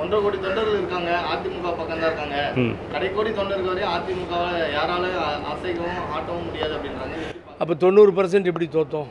ஒன்றரை கோடி தொண்டர்கள் இருக்காங்க அதிமுக பக்கம் தான் இருக்காங்க ம் கடைக்கோடி தொண்டர்கள் வரையும் அதிமுகவை யாராலும் அ- அசைக்கவும் ஆட்டவும் முடியாது அப்படின்றாங்க அப்போ தொண்ணூறு பர்சன்ட் எப்படி தோத்தோம்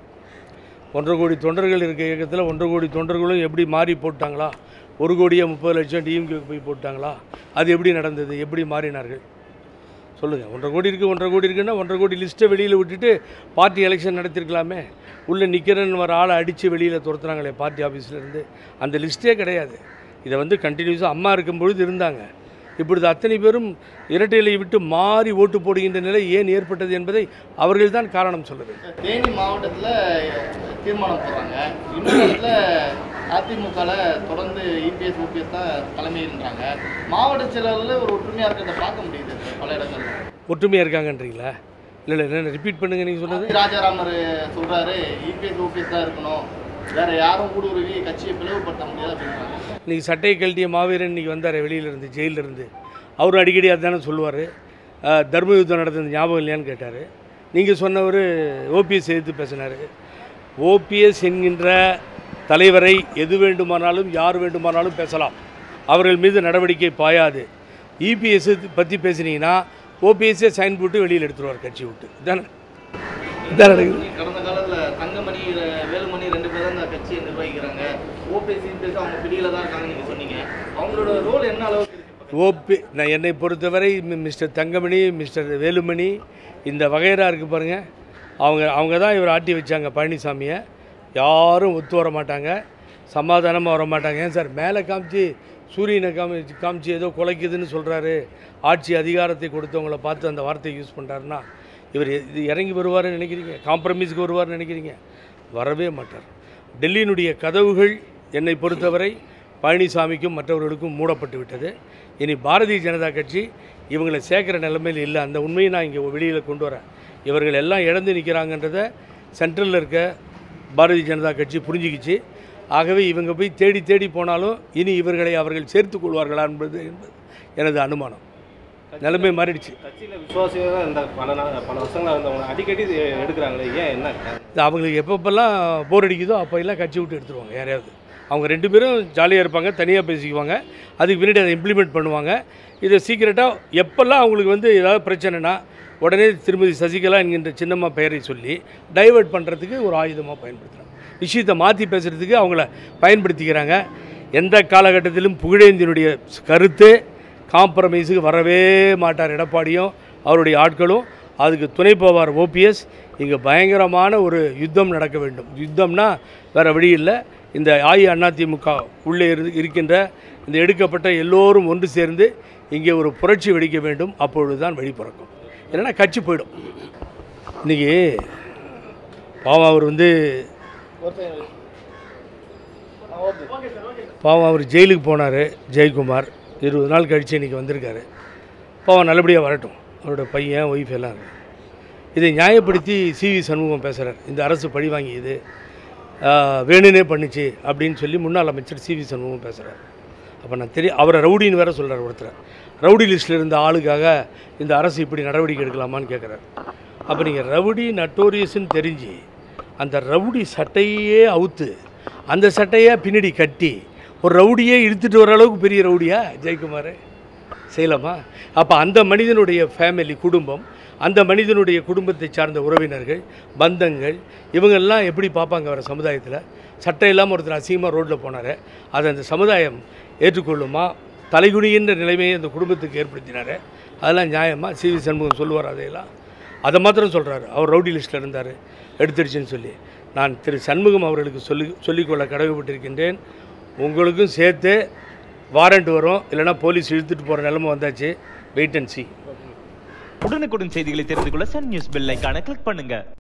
ஒன்றரை கோடி தொண்டர்கள் இருக்க இயக்கத்தில் ஒன்றரை கோடி தொண்டர்களும் எப்படி மாறி போட்டாங்களா ஒரு கோடியே முப்பது லட்சம் டிஎம்கேக்கு போய் போட்டாங்களா அது எப்படி நடந்தது எப்படி மாறினார்கள் சொல்லுங்கள் ஒன்றரை கோடி இருக்குது ஒன்றரை கோடி இருக்குன்னா ஒன்றரை கோடி லிஸ்ட்டை வெளியில் விட்டுட்டு பார்ட்டி எலெக்ஷன் நடத்திருக்கலாமே உள்ளே நிற்கிறன்னு வர ஆளை அடித்து வெளியில் துரத்துனாங்களே பார்ட்டி ஆஃபீஸ்லேருந்து அந்த லிஸ்ட்டே கிடையாது இதை வந்து கண்டினியூஸாக அம்மா இருக்கும் பொழுது இருந்தாங்க இப்பொழுது அத்தனை பேரும் இரட்டையிலை விட்டு மாறி ஓட்டு போடுகின்ற நிலை ஏன் ஏற்பட்டது என்பதை அவர்கள்தான் காரணம் சொல்லுது தேனி மாவட்டத்தில் தீர்மானம் போடுறாங்க இன்னொரு இடத்துல அதிமுகவில் தொடர்ந்து இபிஎஸ் ஓபிஎஸ் தான் தலைமையின்றாங்க மாவட்ட செயலாளரில் ஒரு ஒற்றுமையாக இருக்கிறத பார்க்க முடியுது பல இடங்கள்ல ஒற்றுமையாக இருக்காங்கன்றீங்களா இல்லை இல்லை என்ன ரிப்பீட் பண்ணுங்க நீங்கள் சொன்னது ராஜாராமர் சொல்றாரு இபிஎஸ் ஓபிஎஸ் தான் இருக்கணும் வேற யாரும் ஊடுருவி கட்சியை பிளவுபடுத்த முடியாது அப்படின்றாங்க இன்றைக்கி சட்டையை கழட்டிய மாவீரன் இன்றைக்கி வந்தார் வெளியிலேருந்து ஜெயிலிருந்து அவரும் அடிக்கடி அதுதானே சொல்லுவார் தர்ம யுத்தம் நடந்தது ஞாபகம் இல்லையான்னு கேட்டார் நீங்கள் சொன்னவர் ஓபிஎஸ் எதிர்த்து பேசினார் ஓபிஎஸ் என்கின்ற தலைவரை எது வேண்டுமானாலும் யார் வேண்டுமானாலும் பேசலாம் அவர்கள் மீது நடவடிக்கை பாயாது இபிஎஸ் பற்றி பேசுனீங்கன்னா ஓபிஎஸ்ஸே சைன் போட்டு வெளியில் எடுத்துருவார் கட்சி விட்டு இதானே இதான் நடக்குது கடந்த காலத்தில் தங்கமணி ர- வேலுமணி ரெண்டு பேரும் அந்த கட்சியை நிர்வகிக்கிறாங்க ஓபிஎஸ் இபிஎஸ் அவங்க பிடியில தான் இருக்காங்கன்னு நீங்கள் சொன்னீங்க அவங்களோட ரோல் என்ன அளவுக்கு இருக்கு ஓபி நான் என்னை பொறுத்தவரை மி- மிஸ்டர் தங்கமணி மிஸ்டர் வேலுமணி இந்த வகைரா இருக்குது பாருங்கள் அவங்க அவங்க தான் இவர் ஆட்டி வச்சாங்க பழனிசாமியை யாரும் ஒத்து வர மாட்டாங்க சமாதானமாக வர மாட்டாங்க ஏன் சார் மேலே காமிச்சு சூரியனை காமிச்சு காமிச்சு ஏதோ குலைக்குதுன்னு சொல்கிறாரு ஆட்சி அதிகாரத்தை கொடுத்தவங்கள பார்த்து அந்த வார்த்தையை யூஸ் பண்ணுறாருன்னா இவர் எ- இது இறங்கி வருவார்னு நினைக்கிறீங்க காம்ப்ரமைஸுக்கு வருவார்னு நினைக்கிறீங்க வரவே மாட்டார் டெல்லியினுடைய கதவுகள் என்னை பொறுத்தவரை பழனிசாமிக்கும் மற்றவர்களுக்கும் மூடப்பட்டு விட்டது இனி பாரதிய ஜனதா கட்சி இவங்களை சேர்க்குற நிலைமையில் இல்லை அந்த உண்மையை நான் இங்கே வெளியில் கொண்டு வரேன் இவர்கள் எல்லாம் இழந்து நிற்கிறாங்கன்றத சென்ட்ரலில் இருக்க பாரதிய ஜனதா கட்சி புரிஞ்சுக்கிச்சு ஆகவே இவங்க போய் தேடி தேடி போனாலும் இனி இவர்களை அவர்கள் சேர்த்துக் கொள்வார்களா என்பது என்பது எனது அனுமானம் நிலைமை மாறிடுச்சு கட்சியில் விசுவாசியாக தான் இந்த பல நாள் பல வருஷங்களாக இருந்தவங்க அடிக்கடி இது எடுக்கிறாங்களே ஏன் என்ன காரணம்? இது அவங்களுக்கு எப்பப்பெல்லாம் போர் அடிக்குதோ அப்போ எல்லாம் கட்சி விட்டு எடுத்துருவாங்க யாரையாவது அவங்க ரெண்டு பேரும் ஜாலியாக இருப்பாங்க தனியாக பேசிக்குவாங்க அதுக்கு பின்னாடி அதை இம்ப்ளிமெண்ட் பண்ணுவாங்க இதை சீக்கிரட்டாக எப்பெல்லாம் அவங்களுக்கு வந்து ஏதாவது பிரச்சனைனா உடனே திருமதி சசிகலா என்கின்ற சின்னம்மா பெயரை சொல்லி டைவர்ட் பண்ணுறதுக்கு ஒரு ஆயுதமாக பயன்படுத்துகிறாங்க விஷயத்தை மாற்றி பேசுகிறதுக்கு அவங்கள பயன்படுத்திக்கிறாங்க எந்த காலகட்டத்திலும் புகழேந்தினுடைய கருத்து காம்ப்ரமைஸுக்கு வரவே மாட்டார் எடப்பாடியும் அவருடைய ஆட்களும் அதுக்கு துணை போவார் ஓபிஎஸ் இங்கே பயங்கரமான ஒரு யுத்தம் நடக்க வேண்டும் யுத்தம்னா வேறு வழி இல்லை இந்த அஇஅதிமுக உள்ளே இரு இருக்கின்ற இந்த எடுக்கப்பட்ட எல்லோரும் ஒன்று சேர்ந்து இங்கே ஒரு புரட்சி வெடிக்க வேண்டும் அப்பொழுது தான் வழி பிறக்கும் இல்லைன்னா கட்சி போயிடும் இன்றைக்கி பாவம் அவர் வந்து பாவம் அவர் ஜெயிலுக்கு போனார் ஜெயக்குமார் இருபது நாள் கழித்து இன்றைக்கி வந்திருக்காரு பாவம் நல்லபடியாக வரட்டும் அவரோட பையன் ஒய்ஃப் எல்லாம் இருக்கு. இதை நியாயப்படுத்தி சிவி சண்முகம் பேசுகிறார் இந்த அரசு பழி வாங்கியது ஆஹ், வேணுனே பண்ணுச்சு அப்படின்னு சொல்லி முன்னாள் அமைச்சர் சிவி சண்முகம் பேசுகிறார் அப்போ நான் தெரிய அவரை ரவுடின்னு வேற சொல்கிறார் ஒருத்தர் ரவுடி லிஸ்ட்டில் இருந்த ஆளுக்காக இந்த அரசு இப்படி நடவடிக்கை எடுக்கலாமான்னு கேட்குறாரு அப்போ நீங்கள் ரவுடி நட்டோரியஸ்ன்னு தெரிஞ்சு அந்த ரவுடி சட்டையே அவுத்து அந்த சட்டையை பின்னாடி கட்டி ஒரு ரவுடியே இழுத்துட்டு வர அளவுக்கு பெரிய ரவுடியா ஜெயக்குமார் செய்யலாமா அப்போ அந்த மனிதனுடைய ஃபேமிலி குடும்பம் அந்த மனிதனுடைய குடும்பத்தை சார்ந்த உறவினர்கள் பந்தங்கள் இவங்கெல்லாம் எப்படி பார்ப்பாங்க வர சமுதாயத்தில் சட்டம் இல்லாமல் ஒருத்தர் அசிங்கமாக ரோட்டில் போனார் அதை அந்த சமுதாயம் ஏற்றுக்கொள்ளுமா தலைகுனிகின்ற நிலைமையை அந்த குடும்பத்துக்கு ஏற்படுத்தினார் அதெல்லாம் நியாயமா சி வி சண்முகம் சொல்லுவார் அதையெல்லாம் அதை மாத்திரம் சொல்கிறாரு அவர் ரவுடி லிஸ்ட்டில் இருந்தார் எடுத்துடுச்சுன்னு சொல்லி நான் திரு சண்முகம் அவர்களுக்கு சொல்லி சொல்லிக்கொள்ள கடமைப்பட்டிருக்கின்றேன் உங்களுக்கும் சேர்த்து வாரண்ட் வரும் இல்லைன்னா போலீஸ் இழுத்துட்டு போகிற நிலைமை வந்தாச்சு வெயிட் அண்ட் சி உடனுக்குடன் செய்திகளை தெரிந்து கொள்ள சன் நியூஸ் பெல் ஐகானை கிளிக் பண்ணுங்க